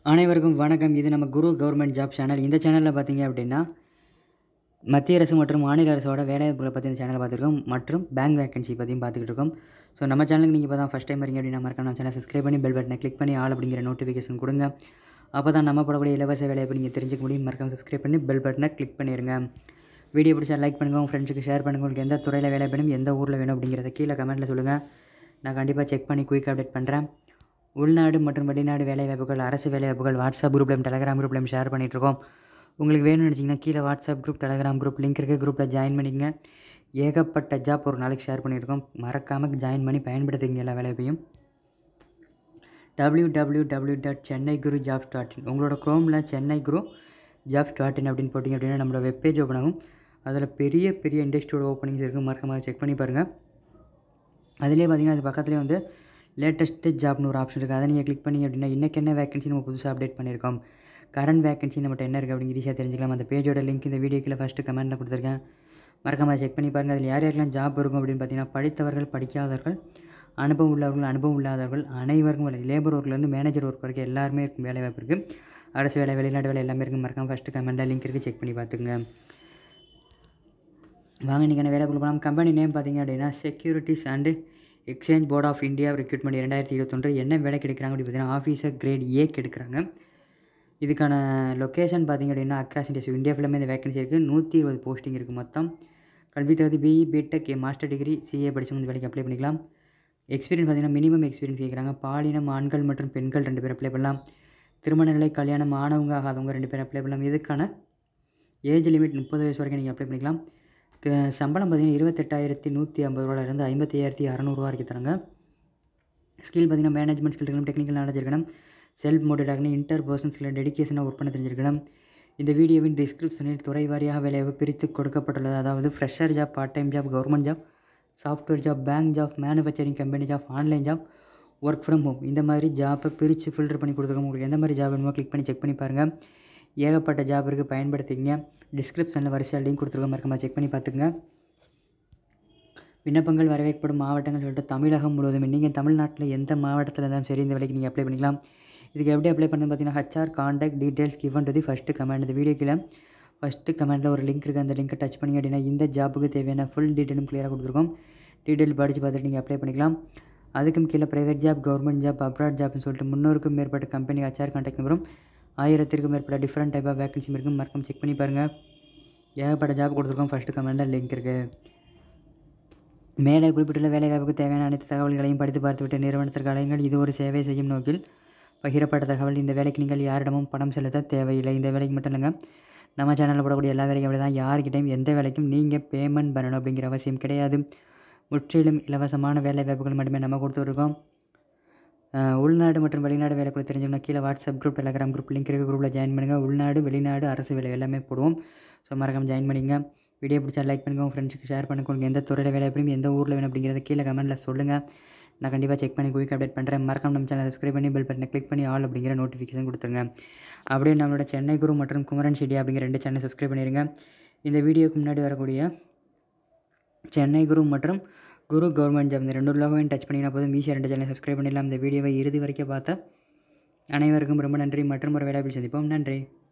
அனைவருக்கும் வணக்கம் இது நம்ம குரு கவர்மெண்ட் ஜாப் சேனல் இந்த சேனலில் பார்த்தீங்க அப்படின்னா மத்திய அரசு மற்றும் மாநில அரசோட வேலைவாய்ப்புகளை பற்றி இந்த சேனலை பார்த்துருக்கோம் மற்றும் பேங்க் வேகன்சி பற்றியும் பார்த்துக்கிட்டு இருக்கோம் ஸோ நம்ம சேனலுக்கு நீங்கள் இப்போ தான் ஃபஸ்ட் டைம் வரீங்க அப்படின்னா மறக்காம நம்ம சேனல் சப்ஸ்கிரைப் பண்ணி பெல் பட்டனை கிளிக் பண்ணி ஆல் அப்படிங்கிற நோட்டிஃபிகேஷன் கொடுங்க அப்போ தான் நம்ம போடக்கூடிய இலவச வேலைவாய்ப்பு நீங்கள் தெரிஞ்சுக்க முடியும் மறக்காம சப்ஸ்கிரைப் பண்ணி பெல் பட்டனை கிளிக் பண்ணிடுங்க வீடியோ பிடிச்சா லைக் பண்ணுங்கள் உங்கள் ஃப்ரெண்ட்ஸுக்கு ஷேர் பண்ணுங்கள் உங்களுக்கு எந்த துறையில் வேலை வேணும் எந்த ஊரில் வேணும் அப்படிங்கிறத கீழே கமெண்ட்டில் சொல்லுங்கள் நான் கண்டிப்பாக செக் பண்ணி குயிக் அப்டேட் பண்ணுறேன் உள்நாடு மற்றும் வெளிநாடு வேலைவாய்ப்புகள் அரசு வேலைவாய்ப்புகள் வாட்ஸ்அப் குரூப்லையும் டெலகிராம் குரூப்லையும் ஷேர் பண்ணிகிட்ருக்கோம் உங்களுக்கு வேணும்னு நினச்சிங்கன்னா கீழே WhatsApp group Telegram group link இருக்குது குரூப்பில் ஜாயின் பண்ணிக்கங்க ஏகப்பட்ட ஜாப் ஒரு நாளைக்கு ஷேர் பண்ணியிருக்கோம் மறக்காமல் ஜாயின் பண்ணி பயன்படுத்திங்க எல்லா வேலையையும் W W W dot Chennai Guru job dot in உங்களோட க்ரோமில் Chennai Guru job dot in அப்படின்னு போட்டிங்க அப்படின்னா நம்மளோட வெப்பேஜ் ஓப்பன் ஆகும் அதில் பெரிய பெரிய இண்டஸ்ட்ரியோட ஓப்பனிங்ஸ் இருக்குது மறக்காம செக் பண்ணி பாருங்கள் அதிலே பார்த்தீங்கன்னா அது பக்கத்துலேயே வந்து லேட்டஸ்ட்டு ஜாப்னு ஒரு ஆப்ஷன் இருக்குது அதை நீங்கள் கிளிக் பண்ணி அப்படின்னா இன்றைக்கி என்ன வேகன்சி நம்ம புதுசாக அப்டேட் பண்ணியிருக்கோம் கரண்ட் வேகன்சி நம்மகிட்ட என்ன இருக்குது அப்படிங்கிற ஈஸியாக தெரிஞ்சுக்கலாம் அந்த பேஜோட லிங்க் இந்த வீடியோ கீழே ஃபஸ்ட்டு கமெண்ட்டில் கொடுத்துருக்கேன் மறக்காமல் செக் பண்ணி பாருங்கள் அதில் யார் யாருக்கெல்லாம் ஜாப் இருக்கும் அப்படின்னு பார்த்தீங்கன்னா படித்தவர்கள் படிக்காதவர்கள் அனுபவம் உள்ளவர்கள் அனுபவம் இல்லாதவர்கள் அனைவருக்கும் வேலை லேபர் ஒர்க்லேருந்து மேனேஜர் ஒர்க் வரைக்கும் எல்லாருமே இருக்கும் வேலை வாய்ப்பு இருக்குது அரசு வேலை வெளிநாட்டு வேலை எல்லாமே இருக்குது மறக்காமல் ஃபஸ்ட்டு கமெண்ட்டில் லிங்க் இருக்குது செக் பண்ணி பார்த்துக்குங்க வாங்க இன்றைக்கான வேலை கொடுக்கலாம் கம்பெனி நேம் பார்த்தீங்க அப்படின்னா securities and exchange board of India recruitment இரண்டாயிரத்தி இருபத்தொன்று என்ன வேலைக்கு எடுக்கிறாங்க அப்படின்னு பார்த்தீங்கன்னா ஆஃபீஸர் கிரேட் ஏக்கு எடுக்கிறாங்க இதுக்கான லொக்கேஷன் பார்த்தீங்க அப்படின்னா அக்ராஸ் இண்டியா இந்தியா ஃபுல்லாமே இந்த வேகன்சி இருக்குது நூற்றி இருபது போஸ்டிங் இருக்குது மொத்தம் கல்வி தகுதி BE BTech master degree CA படிச்சவங்க இந்த வேலைக்கு அப்ளை பண்ணிக்கலாம் எக்ஸ்பீரியன்ஸ் பார்த்தீங்கன்னா மினிமம் எக்ஸ்பீரியன்ஸ் கேட்குறாங்க பாலினம் ஆண்கள் மற்றும் பெண்கள் ரெண்டு பேர் அப்ளை பண்ணலாம் திருமண நிலை கல்யாணம் ஆனவங்க ஆகாதவங்க ரெண்டு பேர் அப்ளை பண்ணலாம் இதுக்கான ஏஜ் லிமிட் முப்பது வயசு வரைக்கும் நீங்கள் அப்ளை பண்ணிக்கலாம் த- சம்பளம் பார்த்தீங்கன்னா இருபத்தெட்டாயிரத்தி நூற்றி ஐம்பது ரூபாயிலிருந்து ஐம்பத்தி ஐயாயிரத்தி அறநூறுவா வரைக்கும் தராங்க ஸ்கில் பார்த்தீங்கன்னா மேனேஜ்மெண்ட் ஸ்கில் இருக்கணும் டெக்னிக்கல் நாலேஜ் இருக்கணும் செல்ஃப் மோட்டிவேட் ஆகணும் இன்டர் பர்சன் ஸ்கில் டெடிக்கேஷனாக ஒர்க் பண்ண தெரிஞ்சிருக்கணும் இந்த வீடியோவின் டிஸ்கிரிப்ஷனில் துறை வாரியாக வேலையை பிரித்து கொடுக்கப்பட்டுள்ளது அதாவது fresher job part time job government job software job bank job manufacturing company job online job work from home இந்த மாதிரி ஜாப்பை பிரித்து ஃபில்டர் பண்ணி கொடுத்துருக்கோம் உங்களுக்கு எந்த மாதிரி ஜாப் வேணுமோ கிளிக் பண்ணி செக் பண்ணி பாருங்கள் ஏகப்பட்ட ஜாப் இருக்குது பயன்படுத்திங்க டிஸ்கிரிப்ஷனில் வரிசையாக லிங்க் கொடுத்துருக்கோம் மறக்காம செக் பண்ணி பார்த்துக்குங்க விண்ணப்பங்கள் வரவேற்படும் மாவட்டங்கள் சொல்லிட்டு தமிழகம் முழுவதும் நீங்கள் தமிழ்நாட்டில் எந்த மாவட்டத்தில் இருந்தாலும் சரி இந்த வேலைக்கு நீங்கள் அப்ளை பண்ணிக்கலாம் இதுக்கு எப்படி அப்ளை பண்ணு பார்த்தீங்கன்னா HR contact details given to the first comment இந்த வீடியோ கீழே ஃபஸ்ட்டு கமெண்ட்டில் ஒரு லிங்க் இருக்குது அந்த லிங்க்கை டச் பண்ணி அப்படின்னா இந்த ஜாப்புக்கு தேவையான ஃபுல் டீட்டெயிலும் கிளியராக கொடுத்துருக்கோம் டீட்டெயில் படித்து பார்த்துட்டு நீங்கள் அப்ளை பண்ணிக்கலாம் அதுக்கும் கீழே private job government job abroad ஜாப்னு சொல்லிட்டு முன்னூறுக்கும் மேற்பட்ட கம்பெனி ஹச்ஆர் காண்டாக்ட் நம்பரும் ஆயிரத்திற்கும் மேற்பட்ட டிஃப்ரெண்ட் டைப் ஆஃப் வேகன்சி இருக்கும் மறக்காம செக் பண்ணி பாருங்கள் ஏகப்பட்ட ஜாப் கொடுத்துருக்கோம் ஃபஸ்ட்டு கமெண்ட்டில் லிங்க் இருக்குது மேலே குறிப்பிட்டுள்ள வேலைவாய்ப்புக்கு தேவையான அனைத்து தகவல்களையும் படித்து பார்த்துவிட்டு நிறுவனத்திற்கு அலையுங்கள் இது ஒரு சேவை செய்யும் நோக்கில் பகிரப்பட்ட தகவல் இந்த வேலைக்கு நீங்கள் யாரிடமும் பணம் செலுத்த தேவையில்லை இந்த வேலைக்கு மட்டும் இல்லைங்க நம்ம சேனலில் போடக்கூடிய எல்லா வேலைக்கும் அப்படி தான் யார்கிட்டையும் எந்த வேலைக்கும் நீங்கள் பேமெண்ட் பண்ணணும் அப்படிங்கிற அவசியம் கிடையாது முற்றிலும் இலவசமான வேலை வாய்ப்புகள் மட்டுமே நம்ம கொடுத்துருக்கோம் அஹ் உள்நாடு மற்றும் வெளிநாடு வேலைக்குள்ள தெரிஞ்சவங்க கீழே WhatsApp group Telegram group link இருக்குது குரூப்பில் ஜாயின் பண்ணுங்கள் உள்நாடு வெளிநாடு அரசு வேலை எல்லாமே போடுவோம் ஸோ மறக்காம ஜாயின் பண்ணிங்க வீடியோ பிடிச்சா லைக் பண்ணுங்கள் உங்கள் ஃப்ரெண்ட்ஸுக்கு ஷேர் பண்ணுங்க உங்களுக்கு எந்த துறையில் வேலை எப்படியும் எந்த ஊரில் வேணும் அப்படிங்கிறத கீழே கமெண்ட்டில் சொல்லுங்கள் நான் கண்டிப்பாக செக் பண்ணி குயிக் அப்டேட் பண்ணுறேன் மறக்காம நம்ம சேனல் சப்ஸ்கிரைப் பண்ணி பெல் பட்டனை கிளிக் பண்ணி ஆல் அப்படிங்கிற நோட்டிஃபிகேஷன் கொடுத்துருங்க அப்படியே நம்மளோட சென்னை குரு மற்றும் குமரன் ஷெட்டி அப்படிங்கிற ரெண்டு சேனல் சப்ஸ்கிரைப் பண்ணிடுங்க இந்த வீடியோக்கு முன்னாடி வரக்கூடிய சென்னை குரு மற்றும் குரு கவர்மெண்ட் ஜாப் இந்த ரெண்டு லோகோவையும் டச் பண்ணினா போதும் ஈஸியாக ரெண்டு சேனல் சப்ஸ்கிரைப் பண்ணிடலாம் இந்த வீடியோவை இறுதி வரைக்கும் பார்த்த அனைவருக்கும் ரொம்ப நன்றி மற்றும் ஒரு வேலையில் சந்திப்போம் நன்றி